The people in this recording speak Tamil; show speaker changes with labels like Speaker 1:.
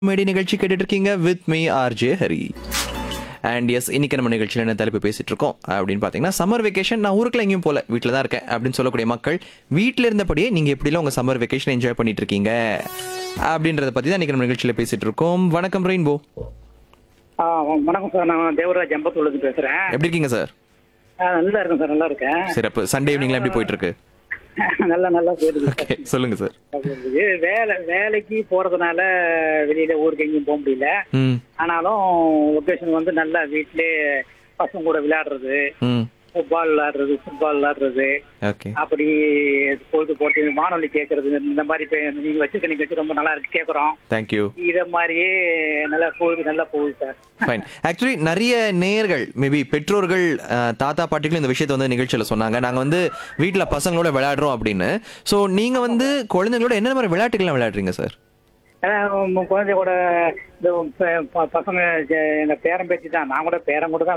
Speaker 1: மேடி நிகழ்ச்சி கேட்டுட்டு இருக்கீங்க with me RJ Hari and yes இன்னைக்கு நம்ம நிகழ்ச்சியில் என்ன தலைப்பு பேசிட்டு இருக்கோம் அப்படின்னு பார்த்தீங்கன்னா சம்மர் வெக்கேஷன் நான் ஊருக்குள்ள எங்கேயும் போல வீட்டில் தான் இருக்கேன் அப்படின்னு சொல்லக்கூடிய மக்கள் வீட்டில் இருந்தபடியே நீங்கள் எப்படிலாம் உங்கள் சம்மர் வெக்கேஷன் என்ஜாய் பண்ணிட்டு இருக்கீங்க அப்படின்றத பற்றி தான் இன்னைக்கு நம்ம நிகழ்ச்சியில் பேசிட்டு இருக்கோம் வணக்கம் ரெயின்போ
Speaker 2: ஆ வணக்கம் சார் நான் தேவராஜ் அம்பத்தூர்லேருந்து பேசுகிறேன்
Speaker 1: எப்படி இருக்கீங்க சார்
Speaker 2: நல்லா இருக்கேன் சார் நல்லா இருக்கேன்
Speaker 1: சிறப்பு சண்டே ஈவினிங்லாம் எப்படி போயிட்டு இருக்கு
Speaker 2: நல்லா நல்லா போயிருக்கு
Speaker 1: ஓகே சொல்லுங்க சார்
Speaker 2: இது வேலை வேலைக்கு போறதுனால வெளியில ஊருக்கு எங்கேயும் போக முடியல
Speaker 1: ம்
Speaker 2: ஆனாலும் லொக்கேஷன் வந்து நல்லா வீட்டிலே பசங்க கூட விளையாடுறது
Speaker 1: ம்
Speaker 2: ஃபுட்பால் விளையாடுறது ஃபுட்பால் விளையாடுறது
Speaker 1: ஓகே
Speaker 2: அப்படி பொழுது போட்டு வானொலி கேட்கறது இந்த மாதிரி இப்ப நீங்க வச்சிருக்க நிகழ்ச்சி ரொம்ப நல்லா இருக்கு கேட்குறோம்
Speaker 1: தேங்க்யூ
Speaker 2: இத மாதிரியே நல்லா போகுது நல்லா போகுது சார்
Speaker 1: ஃபைன் ஆக்சுவலி நிறைய நேயர்கள் மேபி பெற்றோர்கள் அஹ், தாத்தா பாட்டிகளும் இந்த விஷயத்தை வந்து நிகழ்ச்சியில் சொன்னாங்க நாங்கள் வந்து வீட்டில் பசங்களோட விளையாடுறோம் அப்படின்னு ஸோ நீங்கள் வந்து குழந்தைங்களோட என்ன மாதிரி விளையாட்டுகள்லாம் விளையாடுறீங்க சார்
Speaker 2: அஹ் உங்க குழந்தைய கூட இந்த ப- ப- பசங்க ஜ- எங்க பேரன் பேச்சு தான் நான் கூட பேரன் கூட தான்